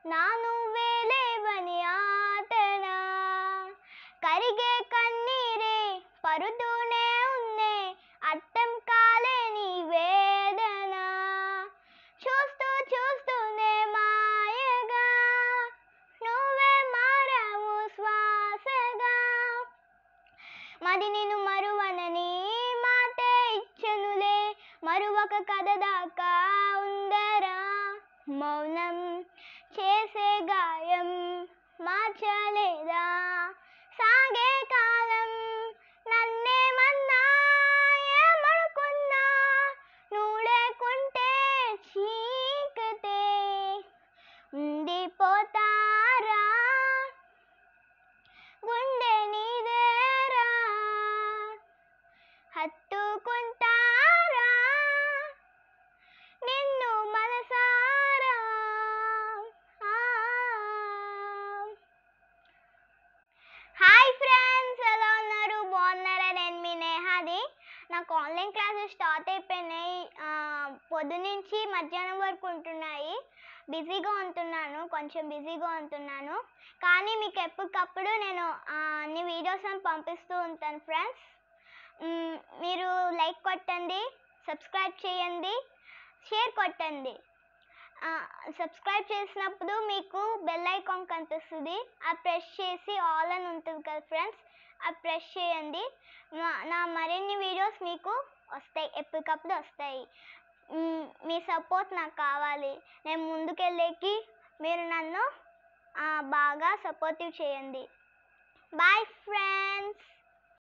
నా నువ్వే లేవని ఆటనా కరిగే కన్నీరే పరుతూనే ఉందే అర్థం కాలే నీ వేదన చూస్తూ చూస్తూనే మాయగా నువ్వే మారావు శ్వాసగా మరి నేను మరువనని మాటే ఇచ్చనులే మరువక కథ దాకా ఉందరా మౌనం చేసే గాయం మార్చలేదా సాగే కాలం నన్నేమన్నా ఏమనుకున్నా నువ్వు లేకుంటే చీకతే ఉండిపోతారా గుండె నీదేరా హత్తుకుంటారా నిన్ను మనసారా ఆ. హాయ్ ఫ్రెండ్స్ ఎలా ఉన్నారు బాగున్నారా నేను మీ నేహాది నాకు ఆన్లైన్ క్లాసెస్ స్టార్ట్ అయిపోయినాయి ఆ, పొద్దునుంచి మధ్యాహ్నం వరకు ఉంటున్నాయి బిజీగా ఉంటున్నాను కొంచెం బిజీగా ఉంటున్నాను కానీ మీకు ఎప్పటికప్పుడు నేను ఆ, అన్ని వీడియోస్ అని పంపిస్తూ ఉంటాను ఫ్రెండ్స్ మ్, మీరు లైక్ కొట్టండి సబ్స్క్రైబ్ చేయండి షేర్ కొట్టండి ఆ, సబ్స్క్రైబ్ చేసినప్పుడు మీకు బెల్ ఐకాన్ కనిపిస్తుంది ఆ ప్రెస్ చేసి ఆల్ అని ఉంటుంది కదా ఫ్రెండ్స్ ఆ ప్రెస్ చేయండి నా- నా మరిన్ని వీడియోస్ మీకు వస్తాయి ఎప్పటికప్పుడు వస్తాయి మ్, మీ సపోర్ట్ నాకు కావాలి నేను ముందుకెళ్ళేకి మీరు నన్ను ఆ, బాగా సపోర్టివ్ చేయండి బాయ్ ఫ్రెండ్స్